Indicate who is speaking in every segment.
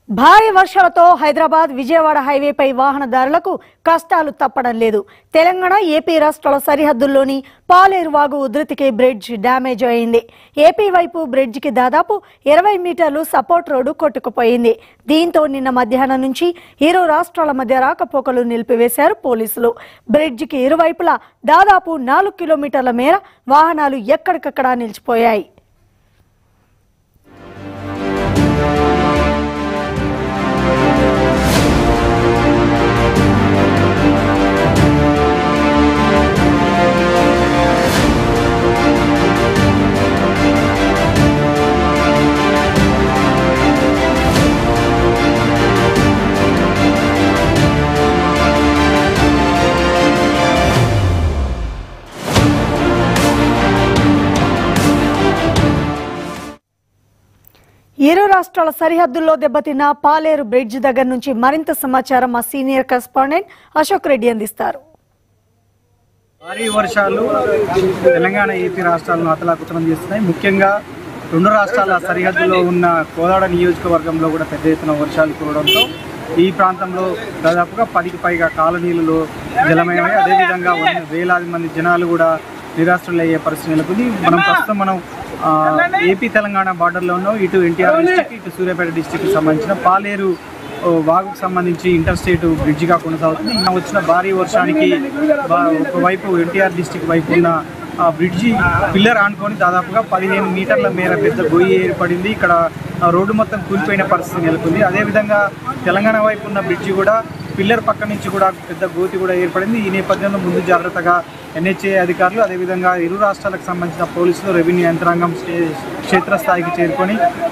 Speaker 1: భారీ వర్షాలతో హైదరాబాద్ విజయవాడ హైవేపై వాహనదారులకు కష్టాలు తప్పడం లేదు తెలంగాణ ఏపీ రాష్ట్రాల సరిహద్దుల్లోని పాలేరు వాగు ఉధృతికి బ్రిడ్జ్ డ్యామేజ్ అయింది ఏపీ వైపు బ్రిడ్జికి దాదాపు ఇరవై మీటర్లు సపోర్ట్ రోడ్డు కొట్టుకుపోయింది దీంతో నిన్న మధ్యాహ్నం నుంచి ఇరు రాష్ట్రాల మధ్య రాకపోకలు నిలిపివేశారు పోలీసులు బ్రిడ్జికి ఇరువైపులా దాదాపు నాలుగు కిలోమీటర్ల మేర వాహనాలు ఎక్కడికక్కడా నిలిచిపోయాయి ఇరు రాష్ట్రాల సరిహద్దుల్లో దెబ్బతిన్న పాలేరు బ్రిడ్జ్ దగ్గర నుంచి మరింత సమాచారం మా సీనియర్ కరెస్పాండెంట్ అశోక్ రెడ్డి అందిస్తారు
Speaker 2: భారీ వర్షాలు తెలంగాణ ఏపీ రాష్ట్రాలను అతలాకుతలం చేస్తున్నాయి ముఖ్యంగా రెండు రాష్ట్రాల సరిహద్దులో ఉన్న కోదాడ నియోజకవర్గంలో కూడా పెద్ద ఎత్తున వర్షాలు కురవడంతో ఈ ప్రాంతంలో దాదాపుగా పదికి పైగా కాలనీలలో జలమయమై అదేవిధంగా వంద- వేలాది మంది జనాలు కూడా నిరాశ్రులయ్యే పరిస్థితి నెలకొంది మనం ప్రస్తుతం మనం ఆ, ఏపీ తెలంగాణ బార్డర్లో ఉన్నాం ఇటు ఎన్టీఆర్ డిస్టిక్ ఇటు సూర్యాపేట డిస్టిక్కి సంబంధించిన పాలేరు ఓ వాగుకు సంబంధించి ఇంటర్ స్టేట్ బ్రిడ్జిగా కొనసాగుతుంది నిన్న వచ్చిన భారీ వర్షానికి బా- ఒకవైపు ఎన్టీఆర్ డిస్టిక్ వైపు ఉన్న ఆ బ్రిడ్జి పిల్లర్ ఆనుకొని దాదాపుగా పదిహేను మీటర్ల మేర పెద్ద గొయ్యి ఏర్పడింది ఇక్కడ ఆ రోడ్డు మొత్తం కూలిపోయిన పరిస్థితి నెలకొంది అదేవిధంగా తెలంగాణ వైపు ఉన్న బ్రిడ్జి కూడా పిల్లర్ పక్క నుంచి కూడా పెద్ద గోతి కూడా ఏర్పడింది ఈ నేపథ్యంలో ముందు జాగ్రత్తగా ఎన్హెచ్ఏ అధికారులు అదేవిధంగా ఇరు రాష్ట్రాలకు సంబంధించిన పోలీసులు రెవెన్యూ యంత్రాంగం స్టే- క్షేత్రస్థాయికి చేరుకొని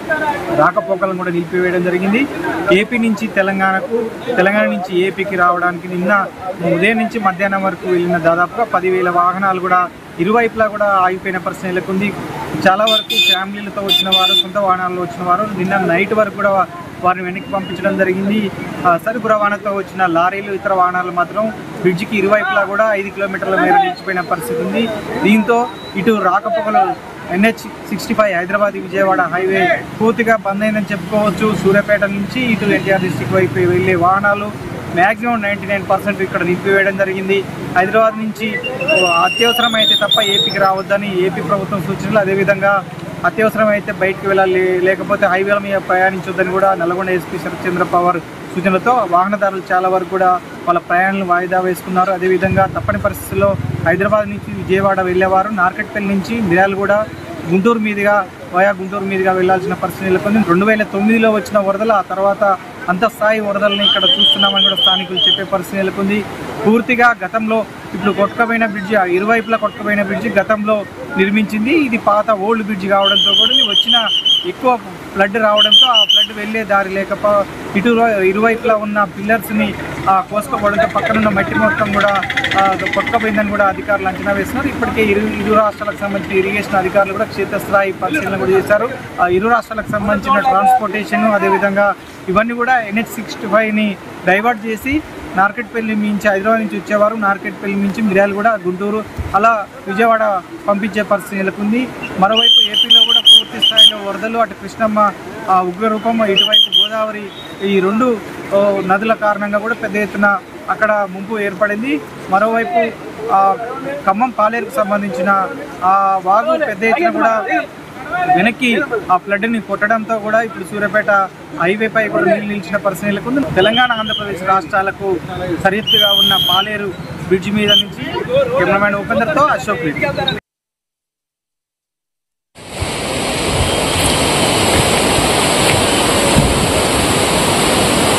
Speaker 2: రాకపోకలను కూడా నిలిపివేయడం జరిగింది ఏపీ నుంచి తెలంగాణకు తెలంగాణ నుంచి ఏపీకి రావడానికి నిన్న ఉదయం నుంచి మధ్యాహ్నం వరకు వెళ్ళిన దాదాపుగా పదివేల వాహనాలు కూడా ఇరువైపులా కూడా ఆగిపోయిన పరిస్థితి నెలకొంది చాలా వరకు ఫ్యామిలీలతో వచ్చిన వారు సొంత వాహనాల్లో వచ్చిన వారు నిన్న నైట్ వరకు కూడా వారిని వెనక్కి పంపించడం జరిగింది ఆ, సరుకు రవాణాతో వచ్చిన లారీలు ఇతర వాహనాలు మాత్రం బ్రిడ్జికి ఇరువైపులా కూడా ఐదు కిలోమీటర్ల మేర నిలిచిపోయిన పరిస్థితి ఉంది దీంతో ఇటు రాకపోకలు NH sixty five Hyderabad Vijayawada highway పూర్తిగా బంద్ అయిందని చెప్పుకోవచ్చు సూర్యాపేట నుంచి ఇటు ఎన్టీఆర్ డిస్టిక్ వైపు వెళ్ళే వాహనాలు మ్యాక్సిమం నైంటీ నైన్ పర్సెంట్ ఇక్కడ నిలిపివేయడం జరిగింది హైదరాబాద్ నుంచి ఓ, అవసరం అయితే తప్ప ఏపీకి రావద్దని ఏపీ ప్రభుత్వం సూచనలు అదేవిధంగా అత్యవసరం అయితే బయటికి వెళ్ళాలి లేకపోతే హైవేల మీద ప్రయాణించొద్దని కూడా నల్గొండ ఎస్పీ శరత్చంద్ర పవార్ సూచనలతో వాహనదారులు చాలా వరకు కూడా వాళ్ళ ప్రయాణాలను వాయిదా వేసుకున్నారు అదేవిధంగా తప్పని పరిస్థితుల్లో హైదరాబాద్ నుంచి విజయవాడ వెళ్ళేవారు నార్కెట్పల్లి నుంచి మిర్యాలగూడ గుంటూరు మీదుగా వయా గుంటూరు మీదుగా వెళ్లాల్సిన పరిస్థితి నెలకొంది రెండు వేల తొమ్మిదిలో వచ్చిన వరదలు ఆ తర్వాత అంతఃస్థాయి వరదల్ని ఇక్కడ చూస్తున్నామని కూడా స్థానికులు చెప్పే పరిస్థితి నెలకొంది పూర్తిగా గతంలో ఇప్పుడు కొట్టుకపోయిన బ్రిడ్జి ఆ ఇరువైపులా కొట్టుకపోయిన బ్రిడ్జి గతంలో నిర్మించింది ఇది పాత ఓల్డ్ బ్రిడ్జి కావడంతో కూడా ఇది వచ్చిన ఎక్కువ ఫ్లడ్ రావడంతో ఆ ఫ్లడ్ వెళ్ళే దారి లేకపో ఇటు ఇరువైపులా ఉన్న పిల్లర్స్ని కోసుకోవడంతో పక్కనున్న మట్టి మొత్తం కూడా ఆ, కొట్టుకపోయిందని కూడా అధికారులు అంచనా వేస్తున్నారు ఇప్పటికే ఇరు ఇరు రాష్ట్రాలకు సంబంధించిన ఇరిగేషన్ అధికారులు కూడా క్షేత్రస్థాయి పరిశీలన కూడా చేశారు ఆ ఇరు రాష్ట్రాలకు సంబంధించిన ట్రాన్స్పోర్టేషన్ అదేవిధంగా ఇవన్నీ కూడా ఎన్హెచ్ సిక్స్టీ ఫైవ్ని డైవర్ట్ చేసి నార్కెట్పల్లి నుంచి హైదరాబాద్ నుంచి వచ్చేవారు నార్కెట్పల్లి నుంచి మిర్యాలు కూడా గుంటూరు అలా విజయవాడ పంపించే పరిస్థితి నెలకొంది మరోవైపు ఏపీలో కూడా పూర్తి స్థాయిలో వరదలు అటు కృష్ణమ్మ ఆ, ఉగ్రరూపం ఇటువైపు గోదావరి ఈ రెండు ఓ, నదుల కారణంగా కూడా పెద్ద ఎత్తున అక్కడ ముంపు ఏర్పడింది మరోవైపు ఆ, ఖమ్మం పాలేరుకు సంబంధించిన ఆ వాగు పెద్ద ఎత్తున కూడా వెనక్కి ఆ ఫ్లడ్ ని కొట్టడంతో కూడా ఇప్పుడు సూర్యాపేట హైవే పై కూడా నీళ్లు నిలిచిన పరిస్థితి నెలకొంది తెలంగాణ ఆంధ్రప్రదేశ్ రాష్ట్రాలకు సరిహద్దుగా ఉన్న పాలేరు బ్రిడ్జి మీద నుంచి కెమెరామ్యాన్ ఉపేందర్తో అశోక్ రెడ్డి